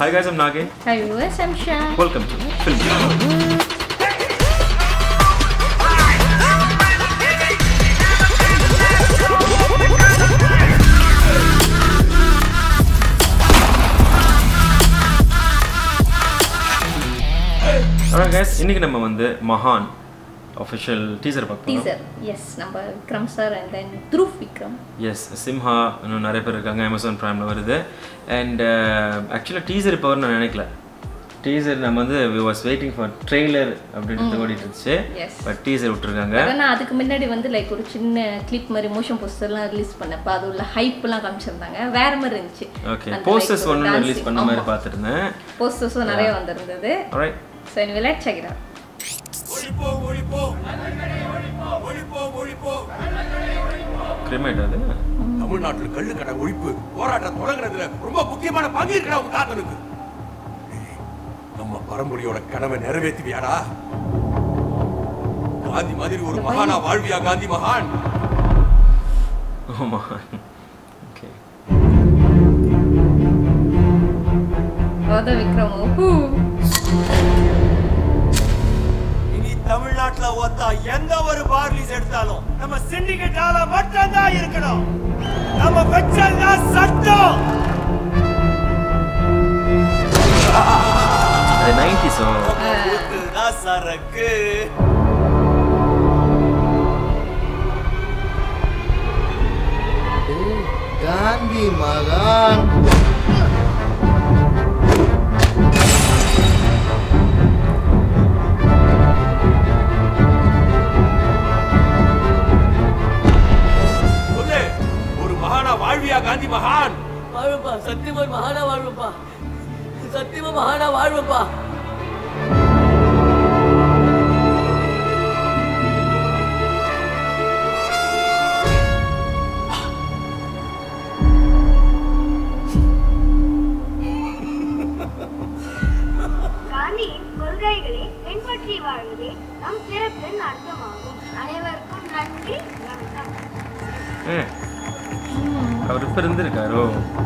Hi guys, I'm Nage. Hi viewers, I'm Shah. Welcome to Film. Alright guys, இன்னைக்கு நம்ம வந்து மகான் official teaser பார்க்கலாம் Teaser. Yes, நம்ம Vikram sir and then Dhruv Vikram. எஸ் சிம்ஹா இன்னும் நிறைய பேர் இருக்காங்க அமேசான் ப்ரைமில் வருது அண்ட் ஆக்சுவலாக டீசர் இப்போ வரும்னு நான் நினைக்கல டீசர் நம்ம வந்து we was waiting for trailer அப்படின்ட்டு ஓடிட்டு இருந்துச்சு Yes. பட் டீசர் விட்டுருக்காங்க அதான் நான் அதுக்கு முன்னாடி வந்து லைக் ஒரு சின்ன கிளிப் மாதிரி மோஷன் போஸ்டர்லாம் ரிலீஸ் பண்ணப்ப அது உள்ள ஹைப்லாம் காமிச்சிருந்தாங்க வேற மாதிரி இருந்துச்சு ஓகே போஸ்டர்ஸ் ஒன்று ரிலீஸ் பண்ண மாதிரி பார்த்துருந்தேன் போஸ்டர்ஸும் நிறைய வந்திருந்தது right so anyway let's check it out கிரிமேட் அது தமிழ்நாட்டில் கள்ளுக்கடை ஒழிப்பு போராட்டம் தொடங்குறதுல ரொம்ப முக்கியமான பங்கு இருக்கிற உங்க தாத்தனுக்கு நம்ம பரம்பரையோட கனவை நிறைவேற்றுவியாடா காந்தி மாதிரி ஒரு மகானா வாழ்வியா காந்தி மகான் ஆமாம் ஓகே அதான் விக்ரம் ஹூ இனி தமிழ்நாட்டுல ஒத்தா எந்த ஒரு பார்லிஸ் எடுத்தாலும் நம்ம சிண்டிகேட்டால மட்டும்தான் இருக்கணும் நம்ம வச்சதுதான் சட்டம் அது நைன்டிஸோ இதுதான் சரக்கு காந்தி மகான் சொல்லு ஒரு மகானா வாழ்வியா காந்தி மகான் வாழ்வுப்பா சத்தியமா மகானா வாழ்வுப்பா சத்தியமா மகானா வாழ்வுப்பா காந்தியின் கொள்கைகளை பின்பற்றி வாழ்வதே நம் சிறப்பின் அர்த்தமாகும் அனைவருக்கும் நன்றி வணக்கம் ஏ அவர் இப்போ இருந்திருக்காரோ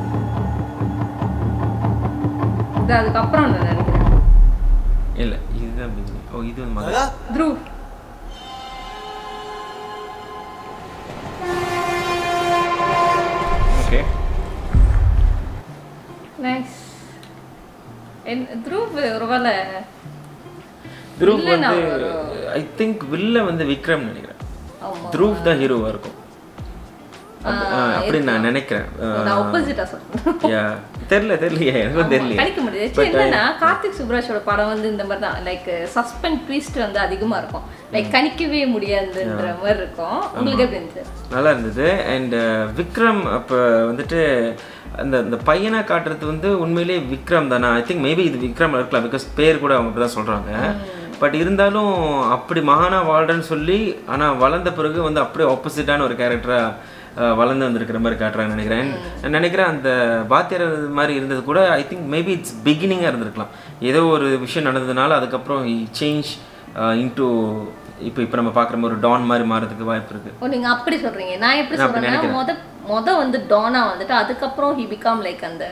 இது அதுக்கப்புறம் நான் நினைக்கிறேன் இல்லை இதுதான் beginning. ஓ இது வந்து மகன் த்ரூவ் ஓகே நைஸ் த்ரூவ் ஒருவேளை துருவ் வில்லனா வந்து வரும். ஐ திங்க் வில்ல வந்து விக்ரம் நினைக்கிறேன் ஆமா. துருவ் தான் ஹீரோவா இருக்கும் அப்ப- ஆ, அப்படின்னு நான் நினைக்கிறேன் நான் ஆப்போசிட்டா சொல்றேன் யா தெரியல தெரியலையே எனக்கும் தெரியல கணிக்க முடியாது Actually என்னன்னா கார்த்திக் சுப்ராஜோட படம் வந்து இந்த மாதிரி தான் லைக் சஸ்பெண்ட் ட்விஸ்ட் வந்து அதிகமா இருக்கும் லைக் கணிக்கவே முடியாதுன்ற மாதிரி இருக்கும் உங்களுக்கு எப்படி இருந்துச்சு நல்லா இருந்தது அண்ட் விக்ரம் அப்போ வந்துட்டு அந்த அந்த பையனை காட்டுறது வந்து உண்மையிலேயே விக்ரம் தானே ஐ திங்க் மேபி இது விக்ரம் இருக்கலாம் பிகாஸ் பேர் கூட அவங்க தான் சொல்கிறாங்க பட் இருந்தாலும் அப்படி மகானா வாழ்றேன்னு சொல்லி ஆனால் வளர்ந்த பிறகு வந்து அப்படியே ஆப்போசிட்டான ஒரு கேரக்டராக வளர்ந்து வந்திருக்கிற மாதிரி காட்டுறாங்கன்னு நினைக்கிறேன் நான் நினைக்கிறேன் அந்த பாத்தியர் மாதிரி இருந்தது கூட ஐ திங்க் மேபி இட்ஸ் பிகினிங்காக இருந்திருக்கலாம் ஏதோ ஒரு விஷயம் நடந்ததுனால அதுக்கப்புறம் சேஞ்ச் இன்டு இப்போ இப்போ நம்ம பார்க்குற மாதிரி ஒரு டான் மாதிரி மாறதுக்கு வாய்ப்பு இருக்குது ஓ நீங்க அப்படி சொல்றீங்க நான் எப்படி நான் அப்படி சொல்றேன்னா முத முத வந்து டானா வந்துட்டு அதுக்கப்புறம் ஹி பிகாம் லைக் அந்த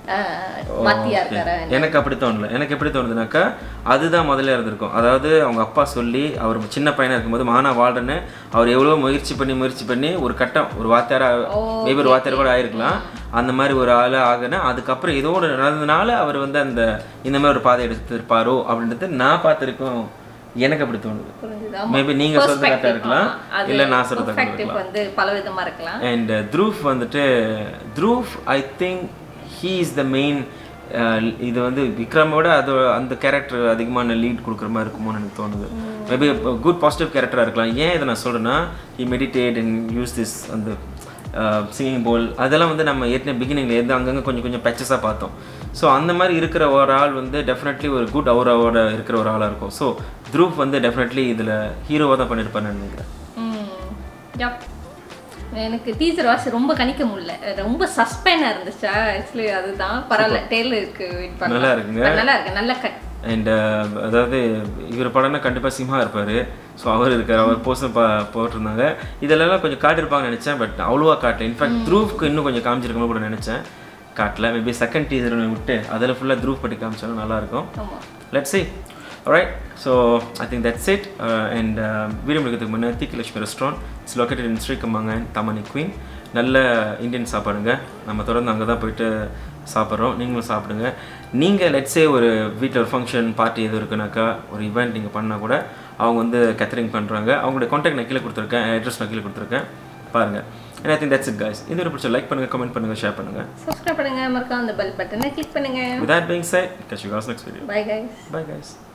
மத்தியா இருக்காரு எனக்கு அப்படி தோணல எனக்கு எப்படி தோணுதுனாக்கா அதுதான் முதல்ல இருந்திருக்கும் அதாவது அவங்க அப்பா சொல்லி அவர் சின்ன பையனா இருக்கும்போது மானா வாழ்றேன்னு அவர் எவ்வளோ முயற்சி பண்ணி முயற்சி பண்ணி ஒரு கட்டம் ஒரு வாத்தியாரா மேபி ஒரு வாத்தியார் கூட ஆயிருக்கலாம் அந்த மாதிரி ஒரு ஆள் ஆகுனா அதுக்கப்புறம் ஏதோ ஒரு நடந்ததுனால அவர் வந்து அந்த இந்த மாதிரி ஒரு பாதை எடுத்திருப்பாரோ அப்படின்றது நான் பார்த்துருக்கோம் எனக்கு அப்படி தோணுது புரிஞ்சுதா மேபி நீங்க சொல்றது கரெக்டாக இருக்கலாம் இல்லை நான் சொல்றது correct ஆ பெர்ஸ்பெக்டிவ் இருக்கலாம் வந்து பல விதமா இருக்கலாம் அண்ட் த்ரூஃப் வந்துட்டு Dhruv I think he is the main இது வந்து விக்ரமோட அது அந்த கேரக்டர் அதிகமான லீட் கொடுக்குற மாதிரி இருக்குமோன்னு எனக்கு தோணுது மேபி குட் பாசிட்டிவ் கேரக்டராக இருக்கலாம் ஏன் இதை நான் சொல்கிறேன்னா he meditate and use this அந்த சிங்கிங் போல் அதெல்லாம் வந்து நம்ம ஏற்கனவே பிகினிங்கில் எது அங்கங்கே கொஞ்சம் கொஞ்சம் பேச்சஸாக பார்த்தோம் ஸோ அந்த மாதிரி இருக்கிற ஒரு ஆள் வந்து டெஃபினெட்லி ஒரு குட் அவுராவோட இருக்கிற ஒரு ஆளாக இருக்கும் ஸோ த்ரூஃப் வந்து டெஃபினெட்லி இதில் ஹீரோவாக தான் பண்ணியிருப்பான்னு நினைக்கிறேன் ம் yep. எனக்கு டீச்சர் வாசி ரொம்ப கணிக்க முடியல ரொம்ப சஸ்பெண்டாக இருந்துச்சா ஆக்சுவலி அதுதான் பரவாயில்ல டெய்லருக்கு வெயிட் பண்ணலாம் நல்லா இருக்குங்க. நல்லா இருக்கு நல்ல கட் அண்ட் அதாவது இவர் படம்னா கண்டிப்பாக சிம்ஹா இருப்பார் ஸோ அவர் இருக்கார் அவர் போஸ்டர் பா போட்டிருந்தாங்க இதெல்லாம் கொஞ்சம் காட்டியிருப்பாங்கன்னு நினச்சேன் பட் அவ்வளோவா காட்டல இன்ஃபேக்ட் த்ரூஃப்க்கு இன்னும் கொஞ்சம் காமிச்சிருக்கணும் கூட நினச்சேன் காட்டல மேபி செகண்ட் டீசர் விட்டு அதில் ஃபுல்லாக த்ரூப் பட்டி காமிச்சாலும் நல்லாயிருக்கும் ஆமா let's see alright so I think that's it and video முடிக்கிறதுக்கு முன்னே தீக்கிலட்சுமி ரெஸ்டாரண்ட் இட்ஸ் லொக்கேட்டட் இன் ஸ்ரீகமங்கன் தமனி குவீன் நல்ல இந்தியன் சாப்பாடுங்க நம்ம தொடர்ந்து அங்கே தான் போயிட்டு சாப்பிட்றோம் நீங்களும் சாப்பிடுங்க நீங்கள் லெட்ஸே ஒரு வீட்டில் ஒரு ஃபங்க்ஷன் பார்ட்டி எதுவும் இருக்குனாக்கா ஒரு ஈவெண்ட் நீங்கள் பண்ணால் கூட அவங்க வந்து கேத்தரிங் பண்ணுறாங்க அவங்களுடைய காண்டாக்ட் நான் கீழே கொடுத்துருக்கேன் அட்ரஸ் நான் கீழே கொடுத்துருக்கேன் பாருங்கள் and I think that's it guys இந்த ஒரு பிடிச்ச லைக் பண்ணுங்கள் கமெண்ட் பண்ணுங்கள் ஷேர் பண்ணுங்கள் சப்ஸ்கிரைப் பண்ணுங்க மறக்காம அந்த பெல் பட்டனை கிளிக் பண்ணுங்க with that being said catch you guys next video bye guys bye guys